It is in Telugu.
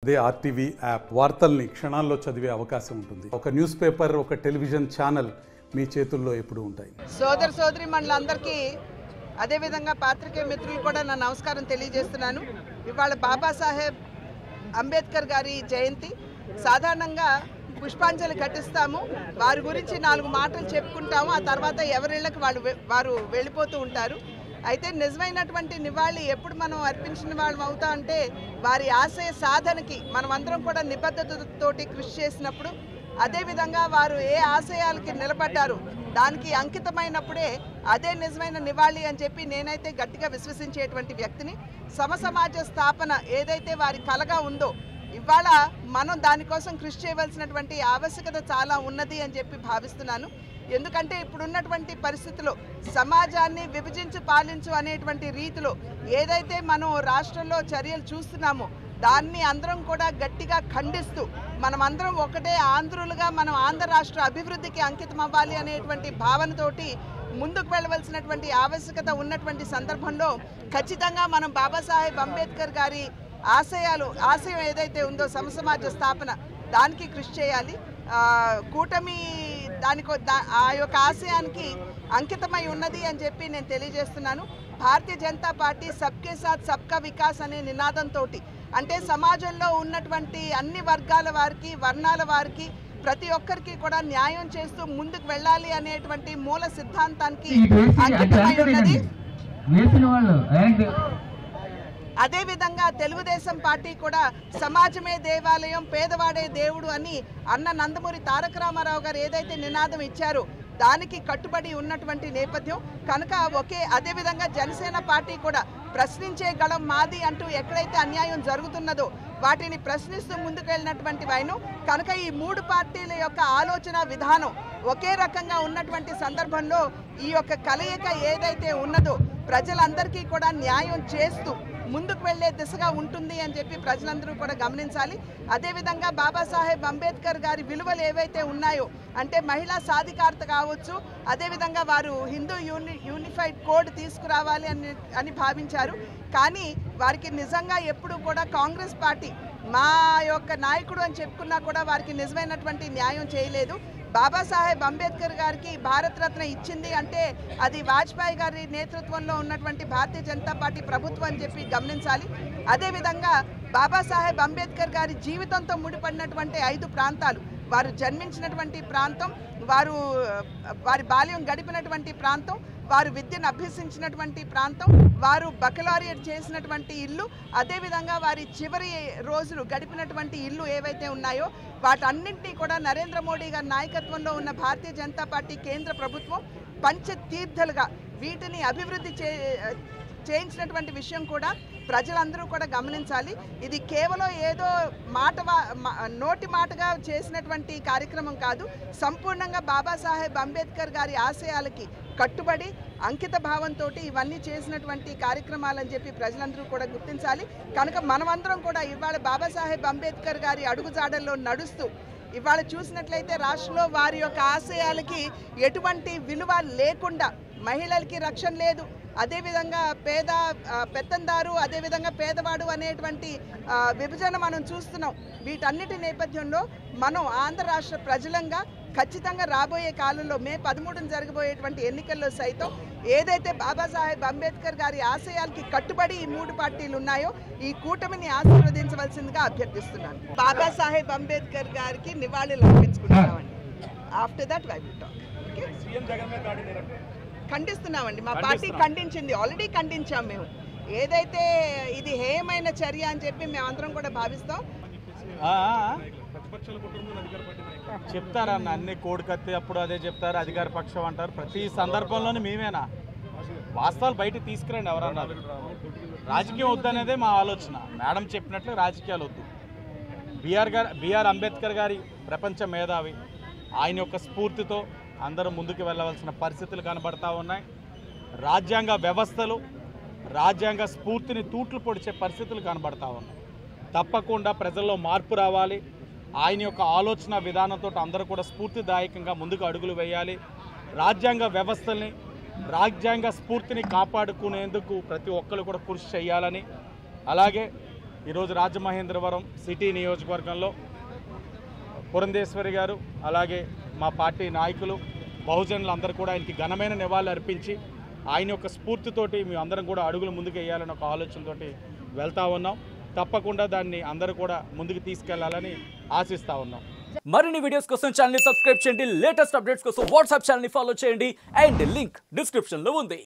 అదే ఆర్టీవీ యాప్ వార్తల్ని క్షణాల్లో చదివే అవకాశం ఉంటుంది ఒక న్యూస్ పేపర్ ఒక టెలివిజన్ ఛానల్ మీ చేతుల్లో ఎప్పుడూ ఉంటాయి సోదర సోదరి మండలందరికీ అదేవిధంగా పాత్రికేయ మిత్రులు కూడా నా నమస్కారం తెలియజేస్తున్నాను ఇవాళ బాబాసాహెబ్ అంబేద్కర్ గారి జయంతి సాధారణంగా పుష్పాంజలి ఘటిస్తాము వారి గురించి నాలుగు మాటలు చెప్పుకుంటాము ఆ తర్వాత ఎవరిళ్ళకి వాళ్ళు వె- వారు వెళ్ళిపోతూ ఉంటారు అయితే నిజమైనటువంటి నివాళి ఎప్పుడు మనం అర్పించిన వాళ్ళం అవుతా అంటే వారి ఆశయ సాధనకి మనమందరం కూడా నిబద్ధతతోటి కృషి చేసినప్పుడు అదేవిధంగా వారు ఏ ఆశయాలకి నిలబడ్డారు దానికి అంకితమైనప్పుడే అదే నిజమైన నివాళి అని చెప్పి నేనైతే గట్టిగా విశ్వసించేటువంటి వ్యక్తిని సమసమాజ స్థాపన ఏదైతే వారి కలగా ఉందో ఇవాళ మనం దానికోసం కృషి చేయవలసినటువంటి ఆవశ్యకత చాలా ఉన్నది అని చెప్పి భావిస్తున్నాను ఎందుకంటే ఇప్పుడున్నటువంటి పరిస్థితిలో సమాజాన్ని విభజించు పాలించు అనేటువంటి రీతిలో ఏదైతే మనం రాష్ట్రంలో చర్యలు చూస్తున్నామో దాన్ని అందరం కూడా గట్టిగా ఖండిస్తూ మనమందరం ఒకటే ఆంధ్రులుగా మనం ఆంధ్ర రాష్ట్ర అభివృద్ధికి అంకితం అవ్వాలి అనేటువంటి భావనతోటి ముందుకు వెళ్ళవలసినటువంటి ఆవశ్యకత ఉన్నటువంటి సందర్భంలో ఖచ్చితంగా మనం బాబాసాహెబ్ అంబేద్కర్ గారి ఆశయాలు ఆశయం ఏదైతే ఉందో సమసమాజ స్థాపన దానికి కృషి చేయాలి ఆ, కూటమి దానికో దా- ఆ యొక్క ఆశయానికి అంకితమై ఉన్నది అని చెప్పి నేను తెలియజేస్తున్నాను భారతీయ జనతా పార్టీ సబ్కే సాత్ సబ్కా వికాస్ అనే నినాదంతో అంటే సమాజంలో ఉన్నటువంటి అన్ని వర్గాల వారికి వర్ణాల వారికి ప్రతి ఒక్కరికి కూడా న్యాయం చేస్తూ ముందుకు వెళ్ళాలి అనేటువంటి మూల సిద్ధాంతానికి అంకితమై ఉన్నది వేసిన వాళ్ళు యాంక్ అదేవిధంగా తెలుగుదేశం పార్టీ కూడా సమాజమే దేవాలయం పేదవాడే దేవుడు అని అన్న నందమూరి తారక రామారావు గారు ఏదైతే నినాదం ఇచ్చారో దానికి కట్టుబడి ఉన్నటువంటి నేపథ్యం కనుక ఒకే అదేవిధంగా జనసేన పార్టీ కూడా ప్రశ్నించే గళం మాది అంటూ ఎక్కడైతే అన్యాయం జరుగుతున్నదో వాటిని ప్రశ్నిస్తూ ముందుకు వెళ్ళినటువంటి వైను కనుక ఈ మూడు పార్టీల యొక్క ఆలోచన విధానం ఒకే రకంగా ఉన్నటువంటి సందర్భంలో ఈ యొక్క కలయిక ఏదైతే ఉన్నదో ప్రజలందరికీ కూడా న్యాయం చేస్తూ ముందుకు వెళ్లే దిశగా ఉంటుంది అని చెప్పి ప్రజలందరూ కూడా గమనించాలి అదేవిధంగా బాబాసాహెబ్ అంబేద్కర్ గారి విలువలు ఏవైతే ఉన్నాయో అంటే మహిళా సాధికారత కావచ్చు అదేవిధంగా వారు హిందూ యూని యూనిఫైడ్ కోడ్ తీసుకురావాలి అని అని భావించారు కానీ వారికి నిజంగా ఎప్పుడు కూడా కాంగ్రెస్ పార్టీ మా యొక్క నాయకుడు అని చెప్పుకున్నా కూడా వారికి నిజమైనటువంటి న్యాయం చేయలేదు బాబాసాహెబ్ అంబేద్కర్ గారికి భారతరత్న ఇచ్చింది అంటే అది వాజ్పేయి గారి నేతృత్వంలో ఉన్నటువంటి భారతీయ జనతా పార్టీ ప్రభుత్వం అని చెప్పి గమనించాలి అదేవిధంగా బాబాసాహెబ్ అంబేద్కర్ గారి జీవితంతో ముడిపడినటువంటి ఐదు ప్రాంతాలు వారు జన్మించినటువంటి ప్రాంతం వారు వారి బాల్యం గడిపినటువంటి ప్రాంతం వారు విద్యను అభ్యసించినటువంటి ప్రాంతం వారు బకలారియట్ చేసినటువంటి ఇల్లు అదేవిధంగా వారి చివరి రోజులు గడిపినటువంటి ఇల్లు ఏవైతే ఉన్నాయో వాటన్నింటినీ కూడా నరేంద్ర మోడీ గారి నాయకత్వంలో ఉన్న భారతీయ జనతా పార్టీ కేంద్ర ప్రభుత్వం పంచతీర్థలుగా వీటిని అభివృద్ధి చే చేయించినటువంటి విషయం కూడా ప్రజలందరూ కూడా గమనించాలి ఇది కేవలం ఏదో మాట వా- మా- నోటి మాటగా చేసినటువంటి కార్యక్రమం కాదు సంపూర్ణంగా బాబాసాహెబ్ అంబేద్కర్ గారి ఆశయాలకి కట్టుబడి అంకిత భావంతో ఇవన్నీ చేసినటువంటి కార్యక్రమాలని చెప్పి ప్రజలందరూ కూడా గుర్తించాలి కనుక మనమందరం కూడా ఇవాళ బాబాసాహెబ్ అంబేద్కర్ గారి అడుగుజాడల్లో నడుస్తూ ఇవాళ చూసినట్లయితే రాష్ట్రంలో వారి యొక్క ఆశయాలకి ఎటువంటి విలువ లేకుండా మహిళలకి రక్షణ లేదు అదేవిధంగా పేద ఆ, పెత్తందారు అదేవిధంగా పేదవాడు అనేటువంటి ఆ, విభజన మనం చూస్తున్నాం వీటన్నిటి నేపథ్యంలో మనం ఆంధ్ర రాష్ట్ర ప్రజలంగా ఖచ్చితంగా రాబోయే కాలంలో మే పదమూడున జరగబోయేటువంటి ఎన్నికల్లో సైతం ఏదైతే బాబాసాహెబ్ అంబేద్కర్ గారి ఆశయాలకి కట్టుబడి ఈ మూడు పార్టీలు ఉన్నాయో ఈ కూటమిని ఆశీర్వదించవలసిందిగా అభ్యర్థిస్తున్నాను బాబాసాహెబ్ అంబేద్కర్ గారికి నివాళులు అర్పించుకుంటున్నామండి after that we will talk okay ఖండిస్తున్నామండి మా పార్టీ ఖండించింది ఆల్రెడీ ఖండించాం మేము ఏదైతే ఇది హేయమైన చర్య అని చెప్పి మేమందరం కూడా భావిస్తాం ఆ, ఆ, చెప్తారన్న అన్ని కోడి కత్తి అప్పుడు అదే చెప్తారు అధికార పక్షం అంటారు ప్రతి సందర్భంలోనే మేమేనా వాస్తవాలు బయట తీసుకురండి ఎవరన్నారు రాజకీయం వద్దనేదే మా ఆలోచన మేడం చెప్పినట్లు రాజకీయాలు వద్దు బిఆర్ గారు బిఆర్ అంబేద్కర్ గారి ప్రపంచ మేధావి ఆయన యొక్క స్ఫూర్తితో అందరూ ముందుకు వెళ్ళవలసిన పరిస్థితులు కనబడతా ఉన్నాయి రాజ్యాంగ వ్యవస్థలు రాజ్యాంగ స్ఫూర్తిని తూట్లు పొడిచే పరిస్థితులు కనబడతా ఉన్నాయి తప్పకుండా ప్రజల్లో మార్పు రావాలి ఆయన యొక్క ఆలోచన విధానంతో అందరూ కూడా స్ఫూర్తిదాయకంగా ముందుకు అడుగులు వేయాలి రాజ్యాంగ వ్యవస్థల్ని రాజ్యాంగ స్ఫూర్తిని కాపాడుకునేందుకు ప్రతి ఒక్కరు కూడా కృషి చేయాలని అలాగే ఈరోజు రాజమహేంద్రవరం సిటీ నియోజకవర్గంలో పురంధేశ్వరి గారు అలాగే మా పార్టీ నాయకులు బహుజనులు అందరూ కూడా ఆయనకి ఘనమైన నివాళులు అర్పించి ఆయన యొక్క స్ఫూర్తితోటి మేము అందరం కూడా అడుగులు ముందుకు వేయాలని ఒక ఆలోచనతోటి వెళ్తా ఉన్నాం తప్పకుండా దాన్ని అందరూ కూడా ముందుకు తీసుకెళ్లాలని ఆశిస్తా ఉన్నాం మరిన్ని వీడియోస్ కోసం ఛానల్ సబ్స్క్రైబ్ చేయండి లేటెస్ట్ అప్డేట్స్ కోసం వాట్సాప్ ఛానల్ ఫాలో చేయండి అండ్ లింక్ డిస్క్రిప్షన్ లో ఉంది